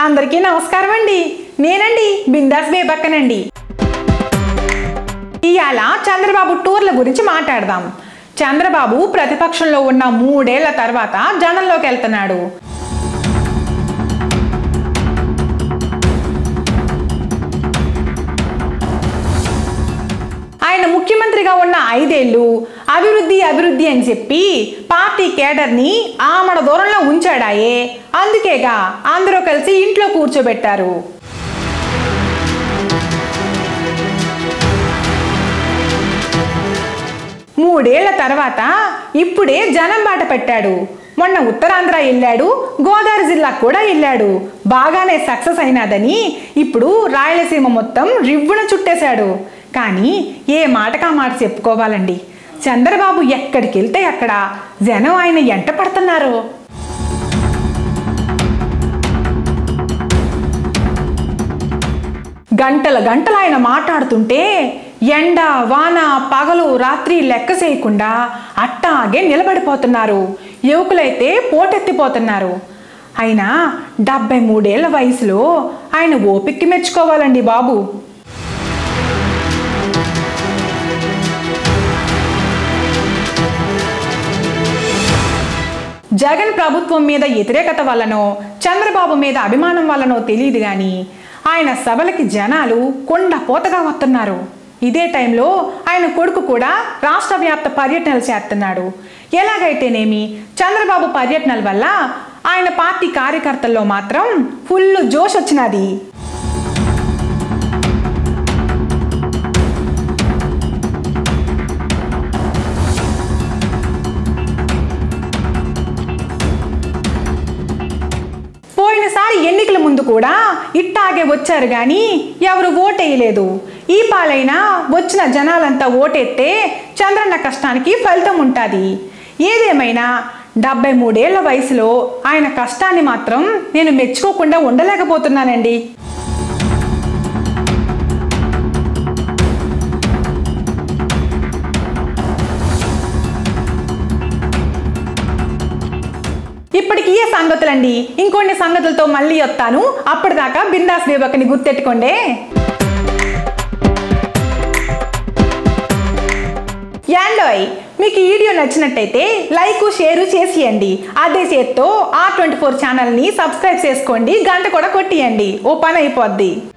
అందరికీ నమస్కారం అండి నేనండి బిందాస్ బేబక్కనండి ఇవాళ చంద్రబాబు టూర్ల గురించి మాట్లాడదాం చంద్రబాబు ప్రతిపక్షంలో ఉన్న మూడేళ్ల తర్వాత జనంలోకి వెళ్తున్నాడు ఆయన ముఖ్యమంత్రిగా ఉన్న ఐదేళ్లు అభివృద్ధి అభివృద్ధి అని చెప్పి పార్టీ కేడర్ని ఆమడ దూరంలో ఉంచాడాయే అందుకేగా అందరూ కలిసి ఇంట్లో కూర్చోబెట్టారు మూడేళ్ల తర్వాత ఇప్పుడే జనం బాట పెట్టాడు మొన్న ఉత్తరాంధ్ర వెళ్ళాడు గోదావరి జిల్లా కూడా వెళ్ళాడు బాగానే సక్సెస్ అయినాదని ఇప్పుడు రాయలసీమ మొత్తం రివ్వున చుట్టేశాడు కానీ ఏ మాటకా మాట చెప్పుకోవాలండి చంద్రబాబు ఎక్కడికి వెళ్తే అక్కడ జనం ఆయన ఎంట పడుతున్నారు గంటల గంటలు ఆయన మాట్లాడుతుంటే ఎండ వాన పగలు రాత్రి లెక్క చేయకుండా అట్టాగే నిలబడిపోతున్నారు యువకులైతే పోటెత్తిపోతున్నారు అయినా డెబ్బై మూడేళ్ల వయసులో ఆయన ఓపిక్కి మెచ్చుకోవాలండి బాబు జగన్ ప్రభుత్వం మీద వ్యతిరేకత వల్లనో చంద్రబాబు మీద అభిమానం వల్లనో తెలియదు కానీ ఆయన సభలకి జనాలు కొండ పోతగా వస్తున్నారు ఇదే టైంలో ఆయన కొడుకు కూడా రాష్ట్ర వ్యాప్త పర్యటనలు చేస్తున్నాడు ఎలాగైతేనేమి చంద్రబాబు పర్యటనల వల్ల ఆయన పార్టీ కార్యకర్తల్లో మాత్రం ఫుల్ జోష్ వచ్చినది పోయినసారి ఎన్నికల ముందు కూడా ఇట్టాగే వచ్చారు కానీ ఎవరు ఓటేయలేదు ఈ పాలైనా వచ్చిన జనాలంతా ఓటెత్తే చంద్రన్న కష్టానికి ఫలితం ఉంటుంది ఏదేమైనా డెబ్బై మూడేళ్ల వయసులో ఆయన కష్టాన్ని మాత్రం నేను మెచ్చుకోకుండా ఉండలేకపోతున్నానండి ఇప్పటికి ఏ సంగతులండి ఇంకొన్ని సంగతులతో మళ్ళీ వస్తాను అప్పటిదాకా బిందాస్ బేబక్కని గుర్తెట్టుకోండి యాండోయ్ మీకు ఈ వీడియో నచ్చినట్టయితే లైక్ షేరు చేసియండి అదే చేత్తో ఆర్ ట్వంటీ ఫోర్ ఛానల్ని సబ్స్క్రైబ్ చేసుకోండి గంట కూడా కొట్టియండి ఓ పని అయిపోద్ది